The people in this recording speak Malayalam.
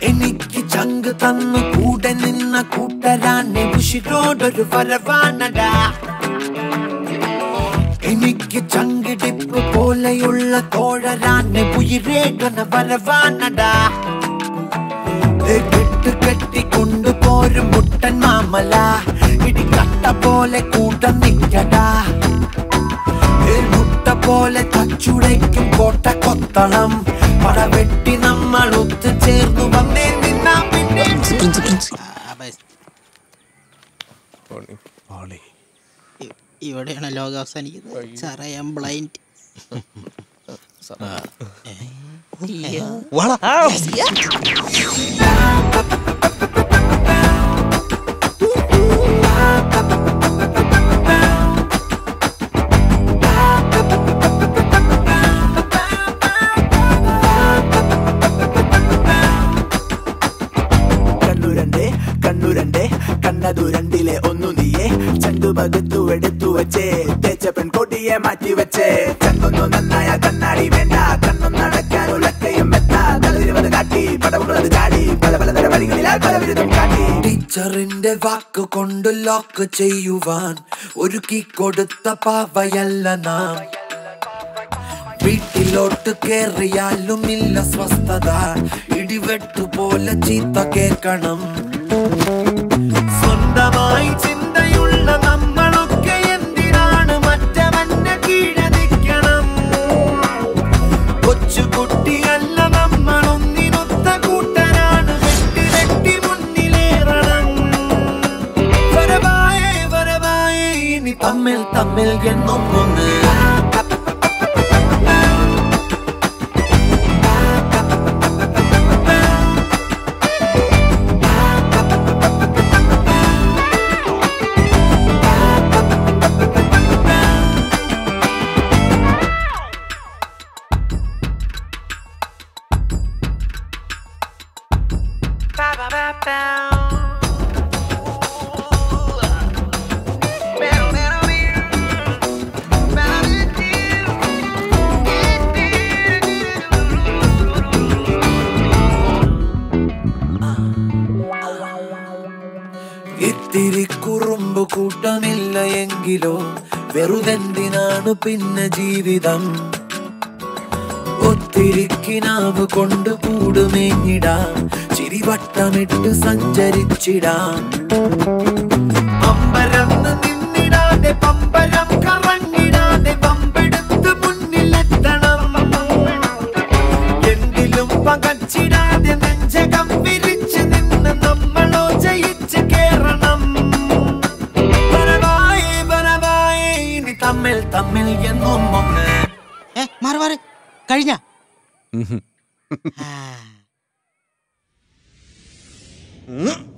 എനിക്ക് ചങ്ക് തന്നു കൂടെ നിന്ന കൂട്ടരാനെ ഉഷിരോടൊരു വരവാനടാ എനിക്ക് ചങ്കിടിപ്പ് പോലെയുള്ള തോഴരാനെ ഉയരേകന വരവാനടാ ഏ, കെട്ട് കെട്ടി കൊണ്ടുപോരും മുട്ടൻ മാമല ഇടിക്കട്ട പോലെ കൂട്ടം നിക്കടാ ഏ, മുട്ട പോലെ തച്ചുടയ്ക്കും കോട്ട കൊത്തണം പട വെട്ടി നമ്മൾ ഒത്തുചേർന്നു വന്നേ നിന്നാ പിന്നെ ഇവിടെയാണ് ലോകം അവസാനിക്കുന്നത് സാറേ ഐ എം ബ്ലൈൻഡ് കണ്ണുരണ്ടേ കണ്ണുരണ്ടേ കണ്ണതുരണ്ടിലെ ഒന്നു നീയേ ചണ്ടു പകുത്തു എടുത്തു വെച്ചേ തേച്ച പെൺകൊടിയെ മാറ്റി വെച്ചേ ചങ്കൊന്നു നന്നായ കണ്ണാടി വേണ്ട കണ്ണും നടക്കാൻ ഉലക്കയും വെത്ത തലതിരുവത് കാട്ടി പടവുകളത് ചാടി പല പലതര വഴികളിലാൽ പല വിരുദ്ധം കാട്ടി ടീച്ചറിന്റെ വാക്ക് കൊണ്ട് ലോക്ക് ചെയ്യുവാൻ ഒരുക്കി കൊടുത്ത പാവയല്ല നാം വീട്ടിലോട്ട് കേറിയാലും ഇല്ല സ്വസ്ഥത ഇടിവെട്ടു പോലെ ചീത്ത കേക്കണം സ്വന്തമായി ചിന്തയുള്ള നമ്മളൊക്കെ എന്തിനാണ് മറ്റവന്റെ കീഴെ നിൽക്കണം കൊച്ചുകുട്ടിയല്ല നമ്മളൊന്നിനൊത്ത കൂട്ടരാണ് വെട്ടി വെട്ടി മുന്നിലേറണം വരവായേ വരവായേ ഇനി തമ്മിൽ തമ്മിൽ എന്നും ഒന്ന് ഇത്തിരി കുറുമ്പ് കൂട്ടമില്ല എങ്കിലോ വെറുതെന്തിനാണ് പിന്നെ ജീവിതം ഒത്തിരി കിനാവ് കൊണ്ട് കൂടുമേഞ്ഞിടാം ചിരിവട്ടമിട്ട് സഞ്ചരിച്ചിടാം അമ്പരന്ന് നിന്നിടാതെ പമ്പരം കറങ്ങിടാതെ പമ്പെടുത്ത് മുന്നിലെത്തണം എന്തിലും പകച്ചിടാതെ നെഞ്ചകം വിരിച്ച് നിന്ന് നമ്മളോ ജയിച്ച് കേറണം വരവായേ വരവായേ ഇനി തമ്മിൽ തമ്മിൽ എന്നും ഒന്ന് ഏ മാറി മാറി കഴിഞ്ഞ ഉം.